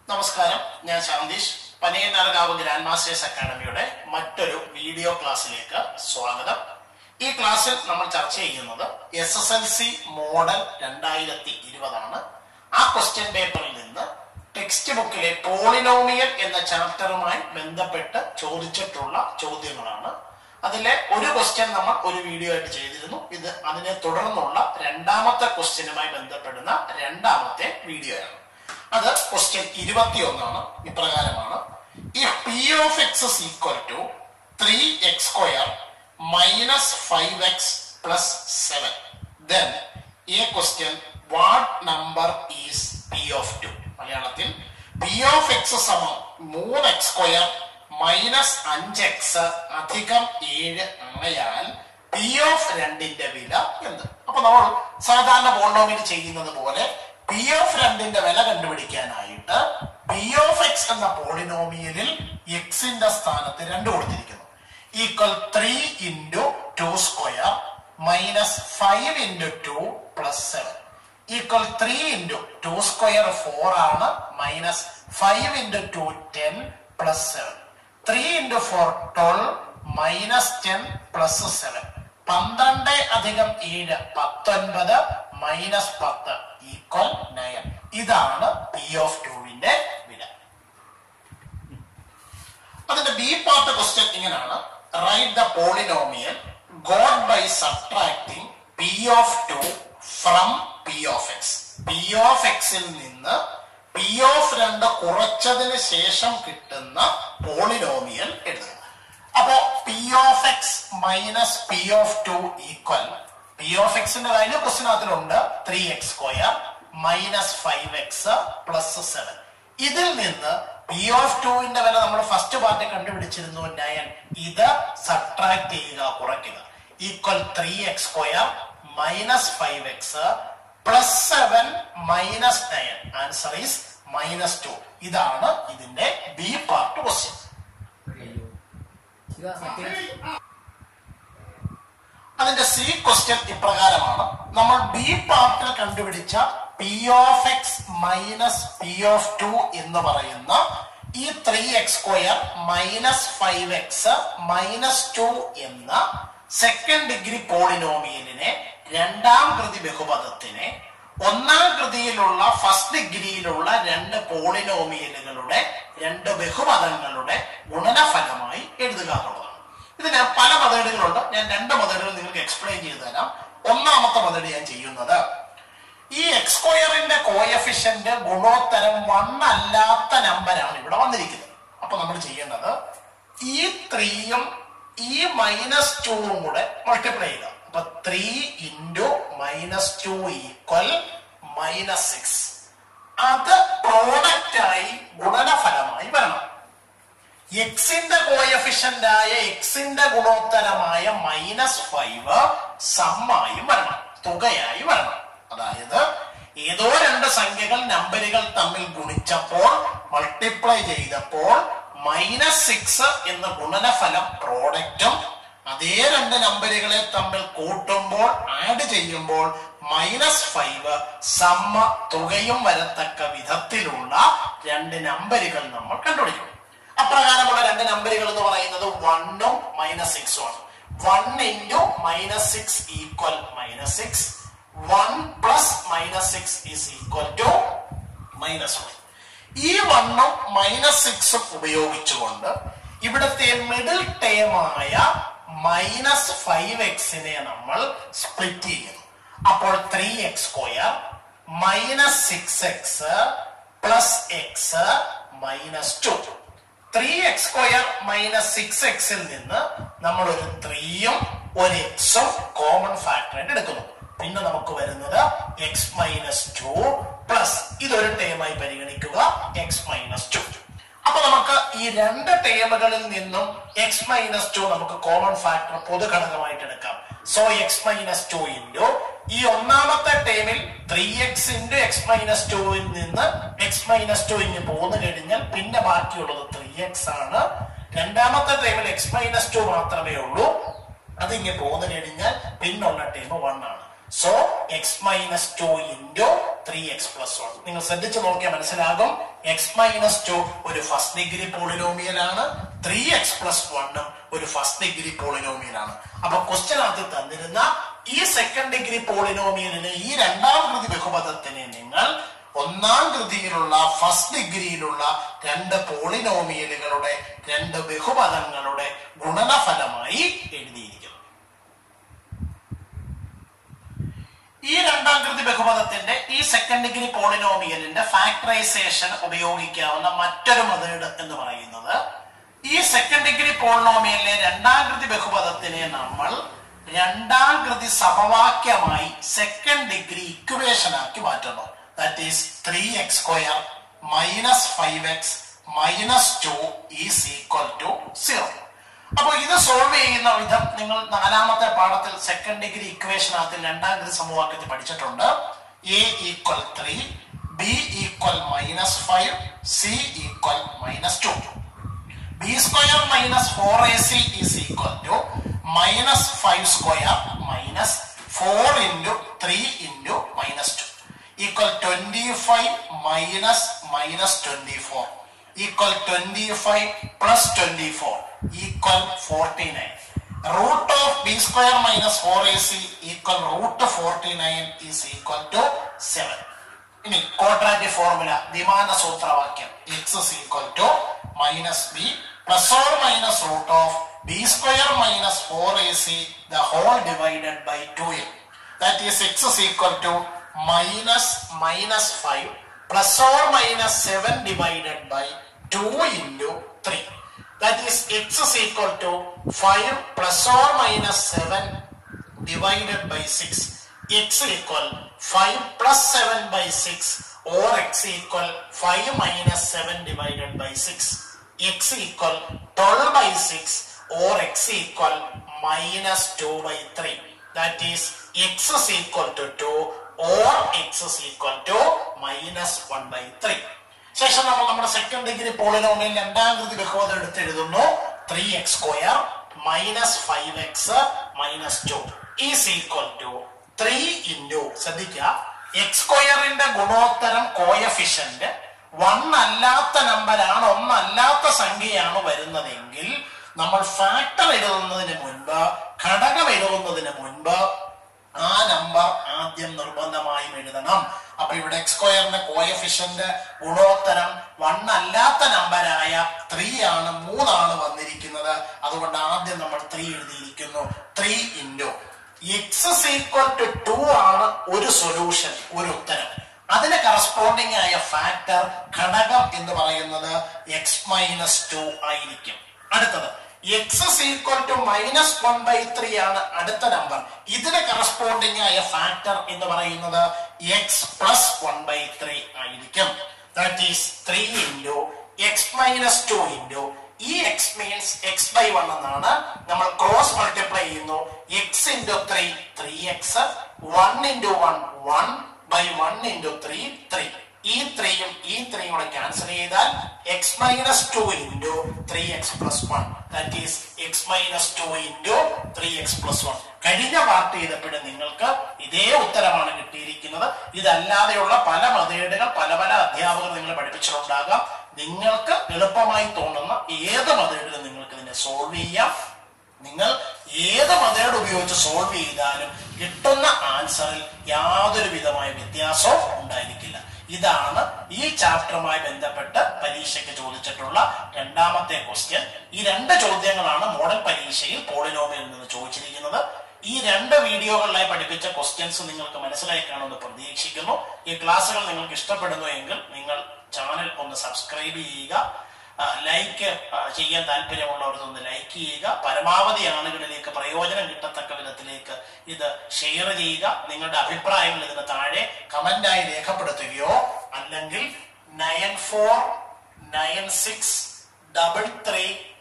നമസ്കാരം ഞാൻ ശാന്തീഷ് പനയനാർകാവ് grand masters അക്കാഡമിയുടെ മറ്റൊരു വീഡിയോ ക്ലാസ്സിലേക്ക് സ്വാഗതം ഈ ക്ലാസ്സിൽ നമ്മൾ ചർച്ച ചെയ്യുന്നത് S S L C model രണ്ടായിരത്തി ഇരുപതാണ് ആ ക്വസ്റ്റ്യൻ പേപ്പറിൽ നിന്ന് ടെക്സ്റ്റ് ബുക്കിലെ പോളിനോമിയൽ എന്ന ചാപ്റ്ററുമായി ബന്ധപ്പെട്ട് ചോദിച്ചിട്ടുള്ള ചോദ്യങ്ങളാണ് അതിലെ ഒരു ക്വസ്റ്റ്യൻ നമ്മൾ ഒരു വീഡിയോ ആയിട്ട് ചെയ്തിരുന്നു ഇത് അതിനെ തുടർന്നുള്ള രണ്ടാമത്തെ ക്വസ്റ്റ്യനുമായി ബന്ധപ്പെടുന്ന രണ്ടാമത്തെ വീഡിയോയാണ് അത് ക്വസ്റ്റ്യൻ ഇരുപത്തിയൊന്നാണ് ഇപ്രകാരമാണ് if P of X is equal to three X square minus five X plus seven then a question what number is P of two മലയാളത്തിൽ പി ഓഫ് എക്സ് സമം മൂന്ന് എക്സ് സ്ക്വയർ മൈനസ് അഞ്ച് എക്സ് അധികം ഏഴ് ആയാൽ പി ഓഫ് രണ്ടിന്റെ വില എന്ത് അപ്പൊ നമ്മൾ സാധാരണ പോളിനോമിയൽ ചെയ്യുന്നത് പോലെ പി ഓഫ് രണ്ടിന്റെ വില കണ്ടുപിടിക്കാനായിട്ട് പി ഓഫ് എക്സ് എന്ന പോളിനോമിയലിൽ എക്സിന്റെ സ്ഥാനത്ത് രണ്ട് കൊടുത്തിരിക്കുന്നു equal three into two square minus five into two plus seven equal three into two square four ആണ് minus five into two ten plus seven three into four twelve minus ten plus seven പന്ത്രണ്ട് അധികം ഏഴ് പത്തൊൻപത് minus പത്ത് equal nine ഇതാണ് P of ടുവിന്റെ വില അതിന്റെ ബി പാർട്ട് ക്വസ്റ്റ്യൻ ഇങ്ങനെയാണ് write the polynomial got by subtracting P of two from P of X P of എക്സിൽ നിന്ന് പി ഓഫ് രണ്ട് കുറച്ചതിന് ശേഷം കിട്ടുന്ന പോളിനോമിയൽ എഴുതുക അപ്പോ P of X minus P of two equal P of എക്സിന്റെ value ക്വസ്റ്റിനകത്തിലുണ്ട് three X square minus five X plus seven ഇതിൽ നിന്ന് പി ഓഫ് ടുവിന്റെ വില നമ്മൾ ഫസ്റ്റ് പാർട്ട് കണ്ടുപിടിച്ചിരുന്നു നയൻ ഇത് സബ്ട്രാക്ട് ചെയ്യുക കുറയ്ക്കുക equal three X square minus five X plus seven minus nine answer is minus two ഇതാണ് ഇതിന്റെ ബി പാർട്ട് ക്വസ്റ്റ്യൻ ഇതാ സെക്കൻഡ് അതിന്റെ സി ക്വസ്റ്റ്യൻ ഇപ്രകാരമാണ് നമ്മൾ ബി പാർട്ടിൽ കണ്ടുപിടിച്ച P of X minus P of two എന്ന് പറയുന്ന ഈ three X square minus five X minus two എന്ന സെക്കൻഡ് ഡിഗ്രി പോളിനോമിയലിനെ രണ്ടാം കൃതി ബഹുപദത്തിനെ ഒന്നാം കൃതിയിലുള്ള ഫസ്റ്റ് ഡിഗ്രിയിലുള്ള രണ്ട് പോളിനോമിയലുകളുടെ രണ്ട് ബഹുപദങ്ങളുടെ ഗുണനഫലമായി എഴുതുക എന്നുള്ളതാണ് ഇതിന് പല മെത്തേഡുകളുണ്ട് ഞാൻ രണ്ട് മെത്തേഡുകൾ നിങ്ങൾക്ക് എക്സ്പ്ലെയിൻ ചെയ്തു തരാം ഒന്നാമത്തെ മെത്തേഡ് ഞാൻ ചെയ്യുന്നത് ഈ എക്സ് സ്ക്വയറിന്റെ കോയഫിഷ്യന്റ് ഗുണോത്തരം വൺ അല്ലാത്ത നമ്പറാണ് ഇവിടെ വന്നിരിക്കുന്നത് അപ്പൊ നമ്മൾ ചെയ്യേണ്ടത് ഈ ത്രീയും ഈ മൈനസ് ടൂവും കൂടെ മൾട്ടിപ്ലൈ ചെയ്യുക അപ്പൊ three into minus two equal minus six അത് പ്രോഡക്റ്റ് ആയി ഗുണനഫലമായി വരണം എക്സിന്റെ കോയഫിഷ്യന്റ് ആയ എക്സിന്റെ ഗുണോത്തരമായ മൈനസ് ഫൈവ് സമ്മായും വരണം തുകയായി വരണം അതായത് ഏതോ രണ്ട് സംഖ്യകൾ നമ്പറുകൾ തമ്മിൽ ഗുണിച്ചപ്പോൾ മൾട്ടിപ്ലൈ ചെയ്തപ്പോൾ മൈനസ് സിക്സ് എന്ന ഗുണനഫലം പ്രോഡക്റ്റും അതേ രണ്ട് നമ്പറുകളെ തമ്മിൽ കൂട്ടുമ്പോൾ ആഡ് ചെയ്യുമ്പോൾ മൈനസ് ഫൈവ് സമ്മ തുകയും വരത്തക്ക വിധത്തിലുള്ള രണ്ട് നമ്പറുകൾ നമ്മൾ കണ്ടുപിടിക്കണം അപ്രകാരമുള്ള രണ്ട് നമ്പറുകൾ എന്ന് പറയുന്നത് വണ്ണും മൈനസ് സിക്സും ആണ് one into minus six equal minus six one plus minus six is equal to minus one ഈ വണ്ണും മൈനസ് സിക്സും ഉപയോഗിച്ചുകൊണ്ട് ഇവിടുത്തെ മിഡിൽ ടേമായ മൈനസ് ഫൈവ് എക്സിനെ നമ്മൾ സ്പ്ലിറ്റ് ചെയ്യുന്നു അപ്പോൾ three X square minus six X plus X minus two three X square minus six എക്സിൽ നിന്ന് നമ്മൾ ഒരു ത്രീയും ഒരു എക്സും കോമൺ ഫാക്ടർ ആയിട്ട് എടുക്കുന്നു പിന്നെ നമുക്ക് വരുന്നത് എക്സ് മൈനസ് ടു പ്ലസ് ഇതൊരു ടേമായി പരിഗണിക്കുക എക്സ് മൈനസ് ടു അപ്പൊ നമുക്ക് ഈ രണ്ട് ടേമുകളിൽ നിന്നും എക്സ് മൈനസ് ടു നമുക്ക് കോമൺ ഫാക്ടർ പൊതു ഘടകമായിട്ട് എടുക്കാം so X minus two into ഈ ഒന്നാമത്തെ ടേമിൽ three X into X minus ടുവിൽ നിന്ന് എക്സ് മൈനസ് ടു ഇങ്ങ് പോന്നു കഴിഞ്ഞാൽ പിന്നെ ബാക്കിയുള്ളത് ത്രീ എക്സ് ആണ് രണ്ടാമത്തെ ടേമിൽ എക്സ് മൈനസ് ടു മാത്രമേ ഉള്ളൂ അത് ഇങ്ങ് പോന്നു കഴിഞ്ഞാൽ പിന്നുള്ള ടേം വൺ ആണ് so X minus two into three X plus one നിങ്ങൾ ശ്രദ്ധിച്ചു നോക്കിയാൽ മനസ്സിലാകും എക്സ് മൈനസ് ടു ഒരു ഫസ്റ്റ് ഡിഗ്രി പോളിനോമിയൽ ആണ് ത്രീ എക്സ് പ്ലസ് വണ്ണും ഒരു ഫസ്റ്റ് ഡിഗ്രി പോളിനോമിയൽ ആണ് അപ്പൊ ക്വസ്റ്റ്യനകത്ത് തന്നിരുന്ന ഈ സെക്കൻഡ് ഡിഗ്രി പോളിനോമിയലിന് ഈ രണ്ടാം കൃതി ബഹുപദത്തിനെ നിങ്ങൾ ഒന്നാം കൃതിയിലുള്ള ഫസ്റ്റ് ഡിഗ്രിയിലുള്ള രണ്ട് പോളിനോമിയലുകളുടെ രണ്ട് ബഹുപദങ്ങളുടെ ഗുണനഫലമായി എഴുതിയിരിക്കുന്നു ഈ രണ്ടാം കൃതി ബഹുപദത്തിന്റെ ഈ സെക്കൻഡ് ഡിഗ്രി പോളിനോമിയലിന്റെ ഫാക്ടറൈസേഷൻ ഉപയോഗിക്കാവുന്ന മറ്റൊരു മെത്തേഡ് എന്ന് പറയുന്നത് ഈ സെക്കൻഡ് ഡിഗ്രി പോളിനോമിയലിലെ രണ്ടാം കൃതി ബഹുപദത്തിനെ നമ്മൾ രണ്ടാം കൃതി സമവാക്യമായി സെക്കൻഡ് ഡിഗ്രി ഇക്വേഷൻ ആക്കി മാറ്റുന്നു that is three X square minus five X minus two is equal to zero അപ്പൊ ഇത് സോൾവ് ചെയ്യുന്ന വിധം നിങ്ങൾ നാലാമത്തെ പാഠത്തിൽ സെക്കൻഡ് ഡിഗ്രി ഇക്വേഷനകത്തിൽ രണ്ടാം കൃതി സമവാക്യത്തിൽ പഠിച്ചിട്ടുണ്ട് A equal three B equal minus five C equal minus two B square minus four A C is equal to minus five square minus four into three into minus two equal twenty five minus minus twenty four equal twenty five plus twenty four equal forty nine root of B square minus four A C equal root forty nine is equal to seven ഇനി quadratic formula ദ്വിമാന സൂത്രവാക്യം X is equal to minus B plus or minus root of B square minus four A C the whole divided by two A that is X is equal to minus minus five plus or minus seven divided by two into three that is X is equal to five plus or minus seven divided by 6 x equal 5 plus 7 by 6 or x equal 5 minus 7 divided by 6 x equal 12 by 6 or x equal minus 2 by 3 that is x is equal to 2 or x is equal to minus 1 by 3 ശേഷം നമ്മൾ നമ്മുടെ second degree polynomial രണ്ടാം കൃതി ബഹുപദം എടുത്ത് എഴുതുന്നു three X square minus five X minus two is equal to three into ശ്രദ്ധിക്കുക X സ്ക്വയറിന്റെ ഗുണോത്തരം കോയഫിഷ്യന്റ് വൺ അല്ലാത്ത നമ്പറാണ് ഒന്നല്ലാത്ത സംഖ്യയാണ് വരുന്നതെങ്കിൽ നമ്മൾ ഫാക്ടർ എഴുതുന്നതിന് മുൻപ് ഘടകം എഴുതുന്നതിന് മുൻപ് ആ നമ്പർ ആദ്യം നിർബന്ധമായും എഴുതണം അപ്പൊ ഇവിടെ എക്സ് സ്ക്വയറിന്റെ കോയഫിഷ്യന്റ് ഗുണോത്തരം വൺ അല്ലാത്ത നമ്പരായ ത്രീ ആണ് മൂന്നാണ് വന്നിരിക്കുന്നത് അതുകൊണ്ട് ആദ്യം നമ്മൾ ത്രീ എഴുതിയിരിക്കുന്നു three into X equal to two ആണ് ഒരു സൊല്യൂഷൻ ഒരു ഉത്തരം അതിന് കറസ്പോണ്ടിങ് ആയ ഫാക്ടർ ഘടകം എന്ന് പറയുന്നത് എക്സ് മൈനസ് ടു ആയിരിക്കും അടുത്തത് X equal to minus one by three ആണ് അടുത്ത നമ്പർ ഇതിന് കറസ്പോണ്ടിങ് ആയ ഫാക്ടർ എന്ന് പറയുന്നത് X plus one by three ആയിരിക്കും that is three into X minus two into ഈ X means X by one എന്നാണ് നമ്മൾ ക്രോസ് മൾട്ടിപ്ലൈ ചെയ്യുന്നു X into three three X one into one one by one into three three ഈ ത്രീയും ഈ ത്രീയും കൂടെ ക്യാൻസൽ ചെയ്താൽ X minus two into three X plus one that is X minus two into three X plus one കഴിഞ്ഞ part ചെയ്തപ്പോഴും നിങ്ങൾക്ക് ഇതേ ഉത്തരമാണ് കിട്ടിയിരിക്കുന്നത് ഇതല്ലാതെയുള്ള പല മെതേഡുകൾ പല പല അധ്യാപകർ നിങ്ങൾ പഠിപ്പിച്ചിട്ടുണ്ടാകാം നിങ്ങൾക്ക് എളുപ്പമായി തോന്നുന്ന ഏത് മെതേഡിലും നിങ്ങൾക്ക് ഇതിനെ സോൾവ് ചെയ്യാം നിങ്ങൾ ഏത് മെത്തേഡ് ഉപയോഗിച്ച് സോൾവ് ചെയ്താലും കിട്ടുന്ന ആൻസറിൽ യാതൊരു വിധമായ വ്യത്യാസവും ഉണ്ടായിരിക്കില്ല ഇതാണ് ഈ ചാപ്റ്ററുമായി ബന്ധപ്പെട്ട് പരീക്ഷയ്ക്ക് ചോദിച്ചിട്ടുള്ള രണ്ടാമത്തെ ക്വസ്റ്റ്യൻ ഈ രണ്ട് ചോദ്യങ്ങളാണ് മോഡൽ പരീക്ഷയിൽ പോളിനോമിയിൽ നിന്ന് ചോദിച്ചിരിക്കുന്നത് ഈ രണ്ട് വീഡിയോകളിലായി പഠിപ്പിച്ച ക്വസ്റ്റ്യൻസ് നിങ്ങൾക്ക് മനസ്സിലായി കാണുമെന്ന് പ്രതീക്ഷിക്കുന്നു ഈ ക്ലാസ്സുകൾ നിങ്ങൾക്ക് ഇഷ്ടപ്പെടുന്നു എങ്കിൽ നിങ്ങൾ ചാനൽ ഒന്ന് സബ്സ്ക്രൈബ് ചെയ്യുക ലൈക്ക് ചെയ്യാൻ താല്പര്യമുള്ളവരൊന്ന് ലൈക്ക് ചെയ്യുക പരമാവധി ആളുകളിലേക്ക് പ്രയോജനം കിട്ടത്തക്ക വിധത്തിലേക്ക് ഇത് ഷെയർ ചെയ്യുക നിങ്ങളുടെ അഭിപ്രായങ്ങൾ ഇതിന് താഴെ കമന്റായി രേഖപ്പെടുത്തുകയോ അല്ലെങ്കിൽ nine four nine six double three